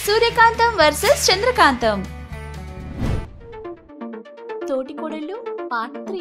సూర్యకాంతం versus Chandrakantham తోటి కోడళ్ళు part three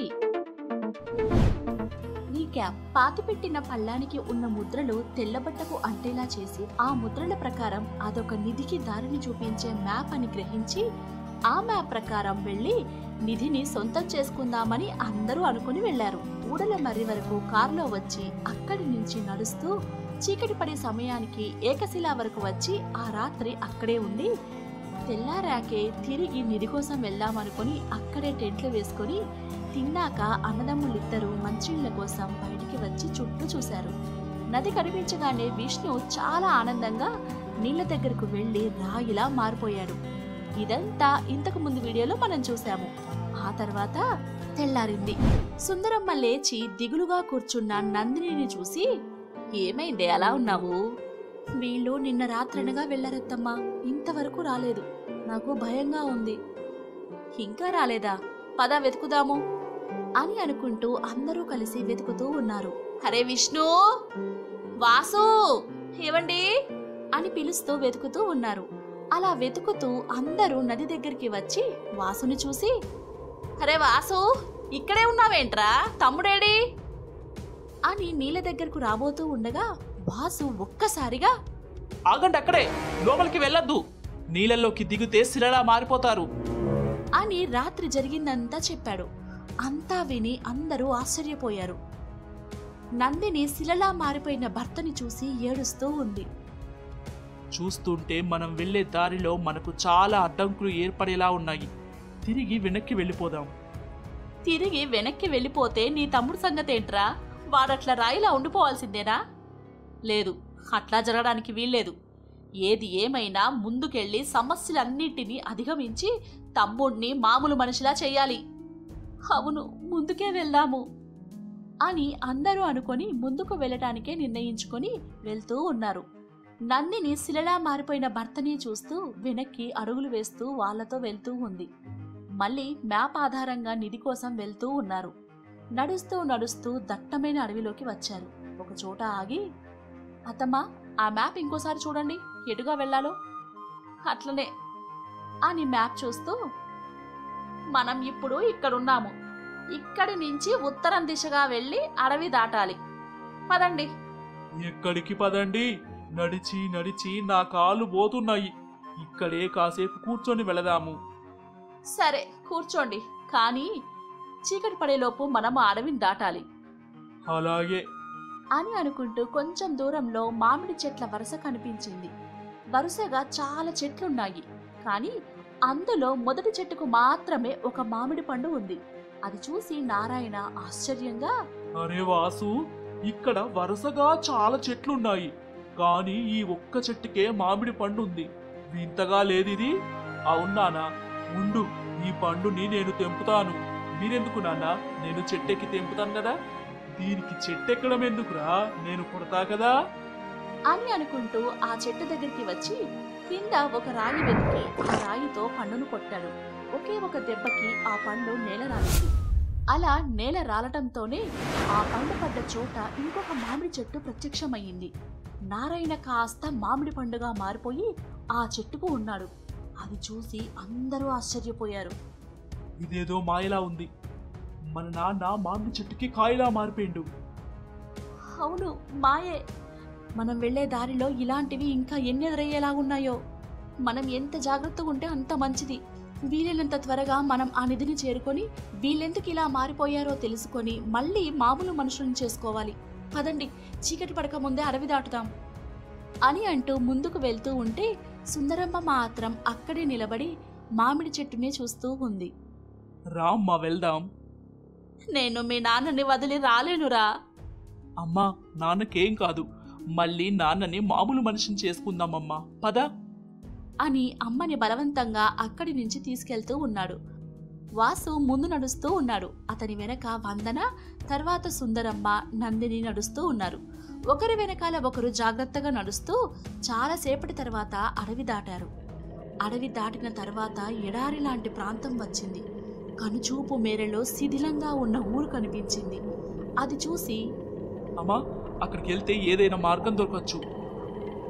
recap పాతిపెట్టిన పళ్ళానికి ఉన్న ముద్రలు తెల్లబట్టకు అంటేలా చేసి ఆ ముద్రల ప్రకారం అదొక నిధికి దారిని చూపించే మ్యాప్ అని గ్రహించి ఆ మ్యాప్ ప్రకారం వెళ్లి నిధిని సొంతం చేసుకుందామని అందరూ అనుకుని వెళ్లారు ఊడల మర్రి వరకు కారులో వచ్చి అక్కడి నుంచి నడుస్తూ చీకటి పడే సమయానికి ఏకశిలా వరకు వచ్చి ఆ రాత్రి అక్కడే ఉండి తెల్లారాకే తిరిగి నిధి కోసం వెళ్దామనుకుని అక్కడే టెంట్లు వేసుకొని తిన్నాక అన్నదమ్ములిద్దరూ మంచినీళ్ళ కోసం బయటికి వచ్చి చుట్టూ చూశారు నది కనిపించగానే విష్ణు చాలా ఆనందంగా నీళ్ల దగ్గరకు వెళ్లి రాయిలా మారిపోయాడు ఇదంతా ఇంతకు ముందు వీడియోలో మనం చూసాము ఆ తర్వాత తెల్లారింది సుందరమ్మ లేచి దిగులుగా కూర్చున్న నందినిని చూసి ఏమైందే అలా ఉన్నావు వీళ్ళు నిన్న రాత్రనగా వెళ్ళారత్తమ్మా ఇంతవరకు రాలేదు నాకు భయంగా ఉంది ఇంకా రాలేదా పద వెతుకుదాము అని అనుకుంటూ అందరూ కలిసి వెతుకుతూ ఉన్నారు హరే విష్ణు వాసు ఏవండి అని పిలుస్తూ వెతుకుతూ ఉన్నారు అలా వెతుకుతూ అందరూ నది దగ్గరికి వచ్చి వాసుని చూసి హరే వాసు ఇక్కడే ఉన్నావేంట్రా తమ్ముడేడి అని నీళ్ళ దగ్గరకు రాబోతూ ఉండగా వాసు ఒక్కసారిగా ఆగండి అక్కడే లోపలికి వెళ్ళొద్దు నీళ్ళల్లోకి దిగితే శిలలా మారిపోతారు అని రాత్రి జరిగిందంతా చెప్పాడు అంతా విని అందరూ ఆశ్చర్యపోయారు నందిని శిలలా మారిపోయిన భర్తని చూసి ఏడుస్తూ ఉంది చూస్తుంటే మనం వెళ్ళే దారిలో మనకు చాలా అడ్డంకులు ఏర్పడేలా ఉన్నాయి తిరిగి వెనక్కి వెళ్ళిపోదాం తిరిగి వెనక్కి వెళ్ళిపోతే నీ తమ్ముడు సంగతేంట్రా వాడట్లా రాయిలా ఉండిపోవాల్సిందేనా లేదు అట్లా జరగడానికి వీల్లేదు ఏది ఏమైనా ముందుకెళ్ళి సమస్యలన్నింటినీ అధిగమించి తమ్ముడిని మామూలు మనిషిలా చేయాలి అవును ముందుకే వెళ్దాము అని అందరూ అనుకొని ముందుకు వెళ్ళటానికే నిర్ణయించుకొని వెళ్తూ ఉన్నారు నందిని శిలలా మారిపోయిన భర్తని చూస్తూ వెనక్కి అడుగులు వేస్తూ వాళ్ళతో వెళ్తూ ఉంది మళ్ళీ మ్యాప్ ఆధారంగా నిధి కోసం వెళ్తూ ఉన్నారు నడుస్తూ నడుస్తూ దట్టమైన అడవిలోకి వచ్చారు ఒక చోట ఆగి అత్తమ్మా ఆ మ్యాప్ ఇంకోసారి చూడండి ఎటుగా వెళ్ళాలో అట్లనే అని మ్యాప్ చూస్తూ మనం ఇప్పుడు ఇక్కడున్నాము ఇక్కడి నుంచి ఉత్తరం దిశగా వెళ్ళి అడవి దాటాలి పదండి ఎక్కడికి పదండి నడిచి నడిచి నా కాళ్ళు పోతున్నాయి ఇక్కడే కాసేపు కూర్చొని వెళదాము సరే కూర్చోండి కానీ చీకటి పడేలోపు మనం ఆ అడవిని దాటాలి అలాగే అని అనుకుంటూ కొంచెం దూరంలో మామిడి చెట్ల వరుస కనిపించింది వరుసగా చాలా చెట్లున్నాయి కానీ అందులో మొదటి చెట్టుకు మాత్రమే ఒక మామిడి పండు ఉంది అది చూసి నారాయణ ఆశ్చర్యంగా అరే వాసు ఇక్కడ వరుసగా చాలా చెట్లున్నాయి కానీ ఈ ఒక్క చెట్టుకే మామిడి పండు ఉంది వింతగా లేదిది అవునానా ఉండు ఈ పండుని నేను తెంపుతాను మీరెందుకు నాన్న నేను చెట్టెక్కి తెంపుతాను కదా దీనికి చెట్టెక్కడం ఎందుకురా నేను కొడతా కదా అని అనుకుంటూ ఆ చెట్టు దగ్గరికి వచ్చి కింద ఒక రాయి వెతికి ఆ రాయితో పండును కొట్టాడు ఒకే ఒక దెబ్బకి ఆ పండు నేల రాలింది అలా నేల రాలటంతోనే ఆ పండు పడ్డ చోట ఇంకొక మామిడి చెట్టు ప్రత్యక్షమయ్యింది నారాయణ కాస్త మామిడి పండుగా మారిపోయి ఆ చెట్టుకు ఉన్నాడు అది చూసి అందరూ ఆశ్చర్యపోయారు ఇదేదో మాయలా ఉంది మన నాన్న మామిడి చెట్టుకి కాయలా మారిపోయిండు అవును మాయే మనం వెళ్ళే దారిలో ఇలాంటివి ఇంకా ఎన్ని ఎదురయ్యేలాగున్నాయో మనం ఎంత జాగ్రత్తగా ఉంటే అంత మంచిది వీలైనంత త్వరగా మనం ఆ నిధిని చేరుకొని వీళ్ళెందుకు ఇలా మారిపోయారో తెలుసుకొని మళ్ళీ మామూలు మనుషులను చేసుకోవాలి పదండి చీకటి పడక ముందే అడవి దాటుదాం అని అంటూ ముందుకు వెళ్తూ ఉంటే సుందరమ్మ మాత్రం అక్కడే నిలబడి మామిడి చెట్టుని చూస్తూ ఉంది రామ్మా వెళ్దాం నేను మీ నాన్నని వదిలి రాలేనురా అమ్మా నాన్నకేం కాదు మళ్ళీ నాన్నని మామూలు మనిషిని చేసుకుందామమ్మా పద అని అమ్మని బలవంతంగా అక్కడి నుంచి తీసుకెళ్తూ ఉన్నాడు వాసు ముందు నడుస్తూ ఉన్నాడు అతని వెనక వందన తర్వాత సుందరమ్మ నందిని నడుస్తూ ఉన్నారు ఒకరి వెనకాల ఒకరు జాగ్రత్తగా నడుస్తూ చాలాసేపటి తర్వాత అడవి దాటారు అడవి దాటిన తర్వాత ఎడారి లాంటి ప్రాంతం వచ్చింది కనుచూపు మేరలో శిథిలంగా ఉన్న ఊరు కనిపించింది అది చూసి అమ్మా అక్కడికి వెళ్తే ఏదైనా మార్గం దొరకచ్చు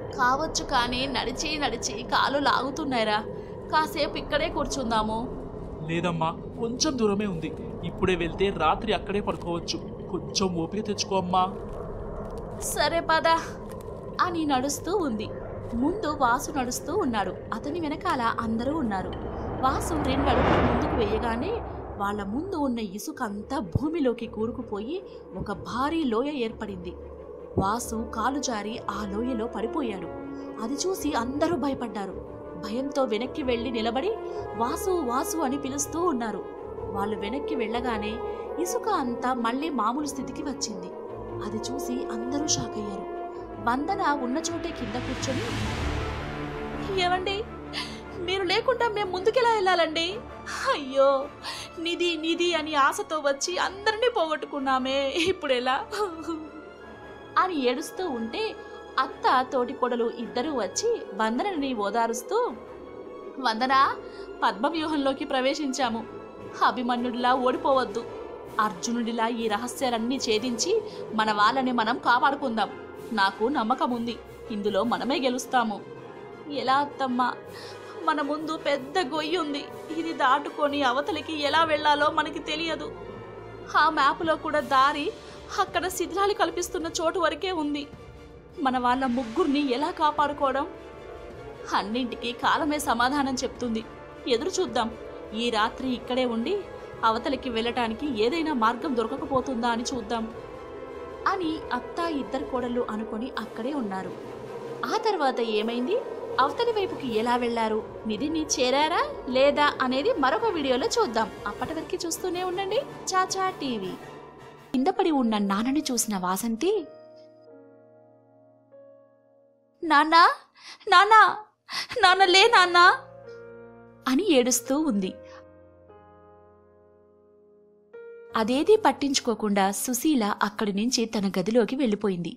కావచ్చు కానీ నడిచి నడిచి కాలు లాగుతున్నాయిరా కాసేపు ఇక్కడే కూర్చుందాము లేదమ్మా కొంచెం దూరమే ఉంది ఇప్పుడే వెళ్తే రాత్రి అక్కడే పడుకోవచ్చు కొంచెం ఓపిక తెచ్చుకో అమ్మా సరే పద అని నడుస్తూ ఉంది ముందు వాసు నడుస్తూ ఉన్నాడు అతని వెనకాల అందరూ ఉన్నారు వాసు రెండు అడుగులు ముందుకు వేయగానే వాళ్ళ ముందు ఉన్న ఇసుకంతా భూమిలోకి కూరుకుపోయి ఒక భారీ లోయ ఏర్పడింది వాసు కాలు జారి ఆ లోయలో పడిపోయాడు అది చూసి అందరూ భయపడ్డారు భయంతో వెనక్కి వెళ్ళి నిలబడి వాసు వాసు అని పిలుస్తూ ఉన్నారు వాళ్ళు వెనక్కి వెళ్ళగానే ఇసుక అంతా మళ్ళీ మామూలు స్థితికి వచ్చింది అది చూసి అందరూ షాక్ అయ్యారు వందన ఉన్న చోటే కింద కూర్చొని ఏమండి మీరు లేకుండా మేము ముందుకెలా వెళ్ళాలండి అయ్యో నిధి నిధి అని ఆశతో వచ్చి అందరినీ పోగొట్టుకున్నామే ఇప్పుడు ఎలా అని ఏడుస్తూ ఉంటే అత్త తోటికొడలు ఇద్దరూ వచ్చి వందనని ఓదారుస్తూ వందన పద్మవ్యూహంలోకి ప్రవేశించాము అభిమన్యుడిలా ఓడిపోవద్దు అర్జునుడిలా ఈ రహస్యాలన్నీ ఛేదించి మన వాళ్ళని మనం కాపాడుకుందాం నాకు నమ్మకం ఉంది ఇందులో మనమే గెలుస్తాము ఎలా అత్తమ్మా మన ముందు పెద్ద గొయ్యి ఉంది ఇది దాటుకొని అవతలికి ఎలా వెళ్ళాలో మనకి తెలియదు ఆ మ్యాప్లో కూడా దారి అక్కడ శిథిలాలు కల్పిస్తున్న చోటు వరకే ఉంది మన వాళ్ళ ముగ్గురిని ఎలా కాపాడుకోవడం అన్నింటికీ కాలమే సమాధానం చెప్తుంది ఎదురు చూద్దాం ఈ రాత్రి ఇక్కడే ఉండి అవతలికి వెళ్ళటానికి ఏదైనా మార్గం దొరకకపోతుందా అని చూద్దాం అని అత్త ఇద్దరు కోడళ్ళు అనుకొని అక్కడే ఉన్నారు ఆ తర్వాత ఏమైంది అవతలి వైపుకి ఎలా వెళ్లారు నిధిని చేరారా లేదా అనేది మరొక వీడియోలో చూద్దాం అప్పటి వరకు చూస్తూనే ఉండండి చాచా టీవీ కింద పడి ఉన్న నాన్నని చూసిన వాసంతి నాన్నా నాన్నా నాన్న లే నాన్నా అని ఏడుస్తూ ఉంది అదేదీ పట్టించుకోకుండా సుశీల అక్కడి నుంచి తన గదిలోకి వెళ్ళిపోయింది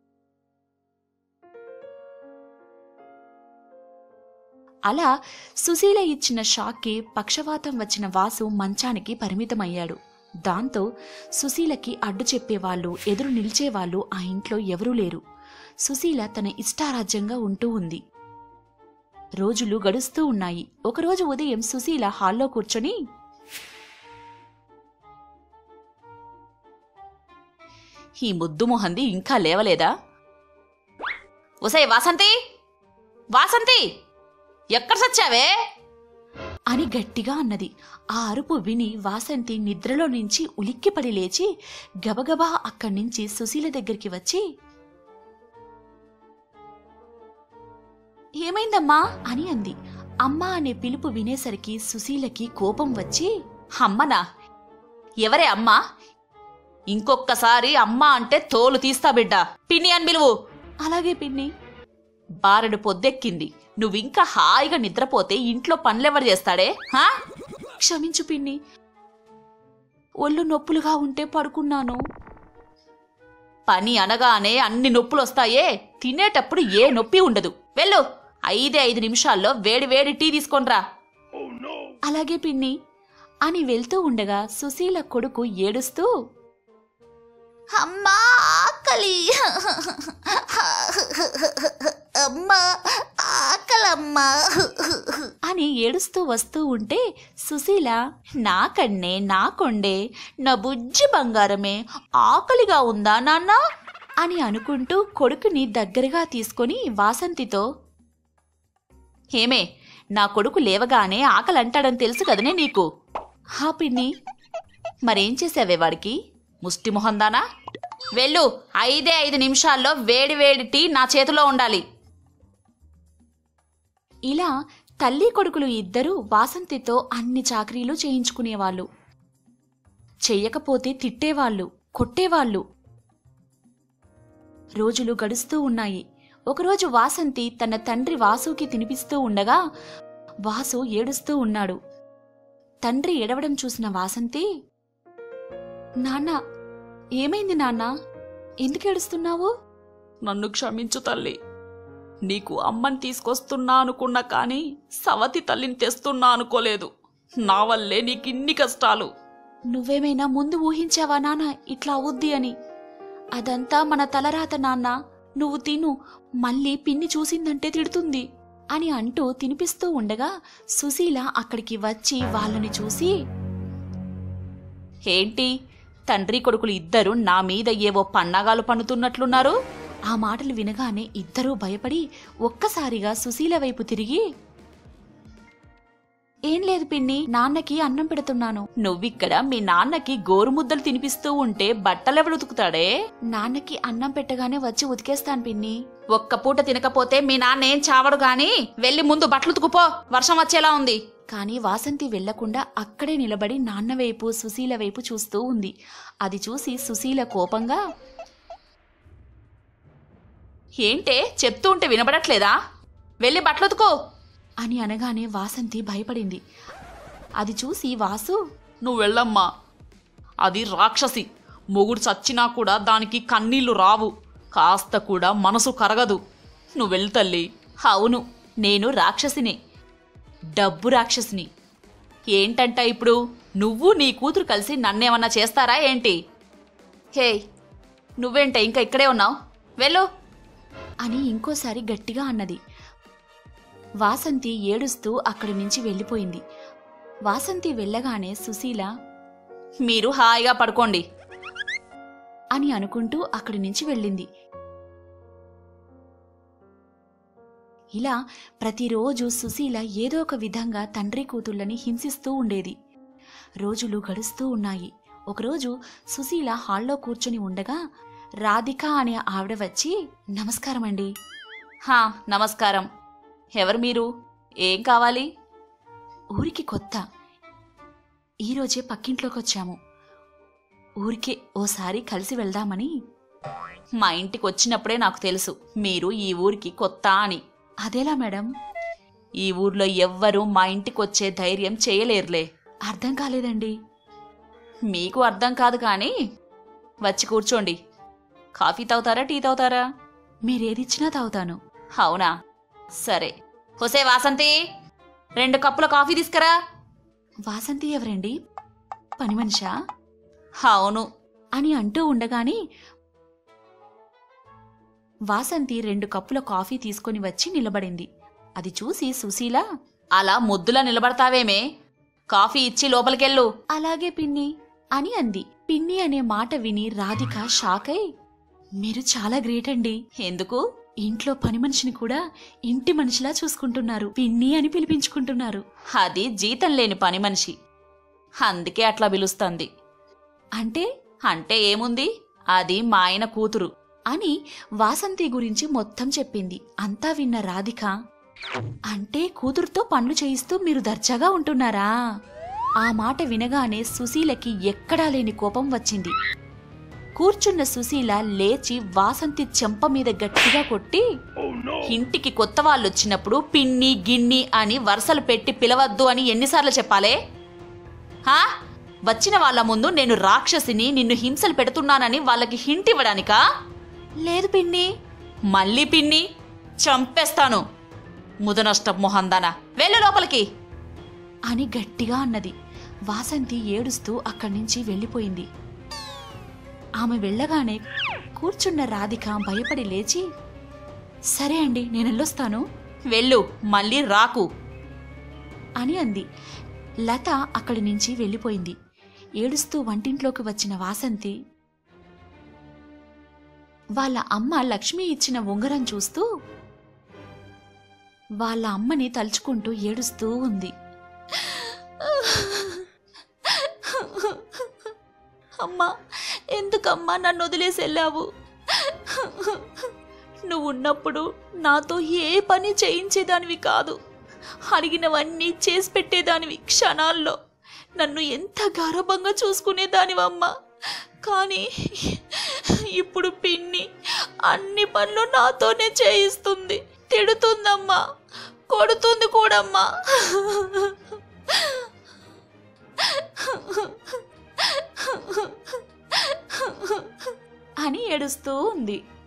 అలా సుశీల ఇచ్చిన షాక్కి పక్షవాతం వచ్చిన వాసు మంచానికి పరిమితమయ్యాడు దాంతో సుశీలకి అడ్డు చెప్పేవాళ్ళు ఎదురు నిలిచేవాళ్ళు ఆ ఇంట్లో ఎవరూ లేరు సుశీల తన ఇష్టారాజ్యంగా ఉంటూ ఉంది రోజులు గడుస్తూ ఉన్నాయి ఒకరోజు ఉదయం సుశీల హాల్లో కూర్చొని ఈ ముద్దు మొహంది ఇంకా లేవలేదా ఉసై వాసంతి వాసంతి ఎక్కడ సచ్చావే అని గట్టిగా అన్నది ఆ అరుపు విని వాసంతి నిద్రలో నుంచి ఉలిక్కిపడి లేచి గబగబా అక్కడి నుంచి సుశీల దగ్గరికి వచ్చి ఏమైందమ్మా అని అంది అమ్మా అనే పిలుపు వినేసరికి సుశీలకి కోపం వచ్చి అమ్మనా ఎవరే అమ్మా ఇంకొక్కసారి అమ్మా అంటే తోలు తీస్తా బిడ్డ పిన్ని అని పిలువు అలాగే పిన్ని బారెడు పొద్దెక్కింది నువ్వింకా హాయిగా నిద్రపోతే ఇంట్లో పనులెవరు చేస్తాడే హా క్షమించు పిన్ని ఒళ్ళు నొప్పులుగా ఉంటే పడుకున్నాను పని అనగానే అన్ని నొప్పులు వస్తాయే తినేటప్పుడు ఏ నొప్పి ఉండదు వెళ్ళు ఐదే ఐదు నిమిషాల్లో వేడి వేడి టీ తీసుకొనిరా అలాగే పిన్ని అని వెళ్తూ ఉండగా సుశీల కొడుకు ఏడుస్తూ అమ్మా ఆకలి అమ్మా ఆకలమ్మా అని ఏడుస్తూ వస్తూ ఉంటే సుశీల నా కన్నే నా కొండే నా బుజ్జి బంగారమే ఆకలిగా ఉందా నాన్న అని అనుకుంటూ కొడుకుని దగ్గరగా తీసుకొని వాసంతితో ఏమే నా కొడుకు లేవగానే ఆకలి అంటాడని తెలుసు కదనే నీకు హా పిన్ని మరేం చేసావే వాడికి ముష్టి మొహందానా వెళ్ళు ఐదే ఐదు నిమిషాల్లో వేడి వేడి టీ నా చేతిలో ఉండాలి ఇలా తల్లి కొడుకులు ఇద్దరూ వాసంతితో అన్ని చాకరీలు చేయించుకునేవాళ్ళు చెయ్యకపోతే తిట్టేవాళ్ళు కొట్టేవాళ్ళు రోజులు గడుస్తూ ఉన్నాయి ఒకరోజు వాసంతి తన తండ్రి వాసుకి తినిపిస్తూ ఉండగా వాసు ఏడుస్తూ ఉన్నాడు తండ్రి ఏడవడం చూసిన వాసంతి నాన్న ఏమైంది నాన్న ఎందుకు ఏడుస్తున్నావు నన్ను క్షమించు తల్లి నీకు అమ్మని తీసుకొస్తున్నా అనుకున్నా కానీ సవతి తల్లిని తెస్తున్నా అనుకోలేదు నా వల్లే నీకిన్ని కష్టాలు నువ్వేమైనా ముందు ఊహించావా నాన్న ఇట్లా అవుద్ది అని అదంతా మన తలరాత నాన్న నువ్వు తిను మళ్ళీ పిన్ని చూసిందంటే తిడుతుంది అని అంటూ తినిపిస్తూ ఉండగా సుశీల అక్కడికి వచ్చి వాళ్ళని చూసి ఏంటి తండ్రి కొడుకులు ఇద్దరు నా మీద ఏవో పన్నాగాలు పన్నుతున్నట్లున్నారు ఆ మాటలు వినగానే ఇద్దరూ భయపడి ఒక్కసారిగా సుశీల వైపు తిరిగి ఏం లేదు పిన్ని నాన్నకి అన్నం పెడుతున్నాను నువ్విక్కడ మీ నాన్నకి గోరుముద్దలు తినిపిస్తూ ఉంటే బట్టలెవడు ఉతుకుతాడే నాన్నకి అన్నం పెట్టగానే వచ్చి ఉతికేస్తాను పిన్ని ఒక్క పూట తినకపోతే మీ నాన్న ఏం చావడు గాని వెళ్ళి ముందు బట్టలు ఉతుకుపో వర్షం వచ్చేలా ఉంది కానీ వాసంతి వెళ్లకుండా అక్కడే నిలబడి నాన్న వైపు సుశీల వైపు చూస్తూ ఉంది అది చూసి సుశీల కోపంగా ఏంటే చెప్తూ ఉంటే వినబడట్లేదా వెళ్ళి బట్టలుతుకో అని అనగానే వాసంతి భయపడింది అది చూసి వాసు నువ్వు వెళ్ళమ్మా అది రాక్షసి మొగుడు చచ్చినా కూడా దానికి కన్నీళ్లు రావు కాస్త కూడా మనసు కరగదు నువ్వు వెళ్ళు తల్లి అవును నేను రాక్షసిని డబ్బు రాక్షసిని ఏంటంట ఇప్పుడు నువ్వు నీ కూతురు కలిసి నన్నేమన్నా చేస్తారా ఏంటి హే నువ్వేంట ఇంకా ఇక్కడే ఉన్నావు వెళ్ళు అని ఇంకోసారి గట్టిగా అన్నది వాసంతి ఏడుస్తూ అక్కడి నుంచి వెళ్ళిపోయింది వాసంతి వెళ్ళగానే సుశీల మీరు హాయిగా పడుకోండి అని అనుకుంటూ అక్కడి నుంచి వెళ్ళింది ఇలా ప్రతిరోజు సుశీల ఏదో ఒక విధంగా తండ్రి కూతుళ్ళని హింసిస్తూ ఉండేది రోజులు గడుస్తూ ఉన్నాయి ఒకరోజు సుశీల హాల్లో కూర్చొని ఉండగా రాధిక అనే ఆవిడ వచ్చి నమస్కారం అండి హా నమస్కారం ఎవరు మీరు ఏం కావాలి ఊరికి కొత్త ఈరోజే పక్కింట్లోకి వచ్చాము ఊరికే ఓసారి కలిసి వెళ్దామని మా ఇంటికి వచ్చినప్పుడే నాకు తెలుసు మీరు ఈ ఊరికి కొత్త అని అదేలా మేడం ఈ ఊర్లో ఎవ్వరూ మా ఇంటికి వచ్చే ధైర్యం చేయలేరులే అర్థం కాలేదండి మీకు అర్థం కాదు కానీ వచ్చి కూర్చోండి కాఫీ తాగుతారా టీ తాగుతారా మీరేదిచ్చినా తాగుతాను అవునా సరే హుసే వాసంతి రెండు కప్పుల కాఫీ తీసుకురా వాసంతి ఎవరండి పని మనిషా అవును అని అంటూ ఉండగానే వాసంతి రెండు కప్పుల కాఫీ తీసుకొని వచ్చి నిలబడింది అది చూసి సుశీల అలా ముద్దులా నిలబడతావేమే కాఫీ ఇచ్చి లోపలికెళ్ళు అలాగే పిన్ని అని అంది పిన్ని అనే మాట విని రాధిక షాక్ అయి మీరు చాలా గ్రేట్ అండి ఎందుకు ఇంట్లో పని మనిషిని కూడా ఇంటి మనిషిలా చూసుకుంటున్నారు పిన్ని అని పిలిపించుకుంటున్నారు అది జీతం లేని పని మనిషి అందుకే అట్లా పిలుస్తుంది అంటే అంటే ఏముంది అది మా ఆయన కూతురు అని వాసంతి గురించి మొత్తం చెప్పింది అంతా విన్న రాధిక అంటే కూతురుతో పనులు చేయిస్తూ మీరు దర్జాగా ఉంటున్నారా ఆ మాట వినగానే సుశీలకి ఎక్కడా లేని కోపం వచ్చింది కూర్చున్న సుశీల లేచి వాసంతి చెంప మీద గట్టిగా కొట్టి ఇంటికి కొత్త వాళ్ళు వచ్చినప్పుడు పిన్ని గిన్ని అని వరుసలు పెట్టి పిలవద్దు అని ఎన్నిసార్లు చెప్పాలే హా వచ్చిన వాళ్ళ ముందు నేను రాక్షసిని నిన్ను హింసలు పెడుతున్నానని వాళ్ళకి హింట్ ఇవ్వడానికా లేదు పిన్ని మళ్ళీ పిన్ని చంపేస్తాను ముదనష్టం మొహందాన వెళ్ళు లోపలికి అని గట్టిగా అన్నది వాసంతి ఏడుస్తూ అక్కడి నుంచి వెళ్ళిపోయింది ఆమె వెళ్ళగానే కూర్చున్న రాధిక భయపడి లేచి సరే అండి నేను వెళ్ళొస్తాను వెళ్ళు మళ్ళీ రాకు అని అంది లత అక్కడి నుంచి వెళ్ళిపోయింది ఏడుస్తూ వంటింట్లోకి వచ్చిన వాసంతి వాళ్ళ అమ్మ లక్ష్మి ఇచ్చిన ఉంగరం చూస్తూ వాళ్ళ అమ్మని తలుచుకుంటూ ఏడుస్తూ ఉంది అమ్మా ఎందుకమ్మా నన్ను వదిలేసి వెళ్ళావు నువ్వు ఉన్నప్పుడు నాతో ఏ పని చేయించేదానివి కాదు అడిగినవన్నీ చేసి పెట్టేదానివి క్షణాల్లో నన్ను ఎంత గారభంగా చూసుకునేదానివమ్మా కానీ ఇప్పుడు పిన్ని అన్ని పనులు నాతోనే చేయిస్తుంది తిడుతుందమ్మా కొడుతుంది కూడమ్మా అని ఏడుస్తూ ఉంది